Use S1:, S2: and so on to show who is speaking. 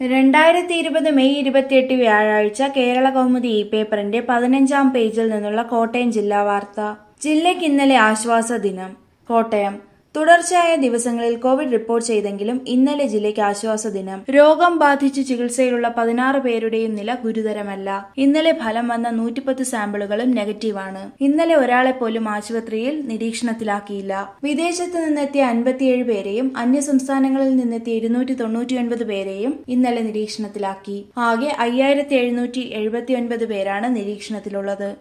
S1: രണ്ടായിരത്തി ഇരുപത് മെയ് ഇരുപത്തിയെട്ട് വ്യാഴാഴ്ച കേരള കൗമുദി ഇ പേപ്പറിന്റെ പതിനഞ്ചാം പേജിൽ നിന്നുള്ള കോട്ടയം ജില്ലാ വാർത്ത ജില്ലയ്ക്ക് ഇന്നലെ ആശ്വാസ ദിനം കോട്ടയം തുടർച്ചയായ ദിവസങ്ങളിൽ കോവിഡ് റിപ്പോർട്ട് ചെയ്തെങ്കിലും ഇന്നലെ ജില്ലയ്ക്ക് ആശ്വാസ ദിനം രോഗം ബാധിച്ച് ചികിത്സയിലുള്ള പതിനാറ് പേരുടെയും നില ഗുരുതരമല്ല ഇന്നലെ ഫലം വന്ന നൂറ്റിപ്പത്ത് സാമ്പിളുകളും നെഗറ്റീവാണ് ഇന്നലെ ഒരാളെ പോലും ആശുപത്രിയിൽ നിരീക്ഷണത്തിലാക്കിയില്ല വിദേശത്ത് നിന്നെത്തിയ അൻപത്തിയേഴ് പേരെയും അന്യസംസ്ഥാനങ്ങളിൽ നിന്നെത്തിയ ഇരുന്നൂറ്റി തൊണ്ണൂറ്റിയൊൻപത് പേരെയും ഇന്നലെ നിരീക്ഷണത്തിലാക്കി ആകെ അയ്യായിരത്തി എഴുന്നൂറ്റി എഴുപത്തിയൊൻപത് പേരാണ് നിരീക്ഷണത്തിലുള്ളത്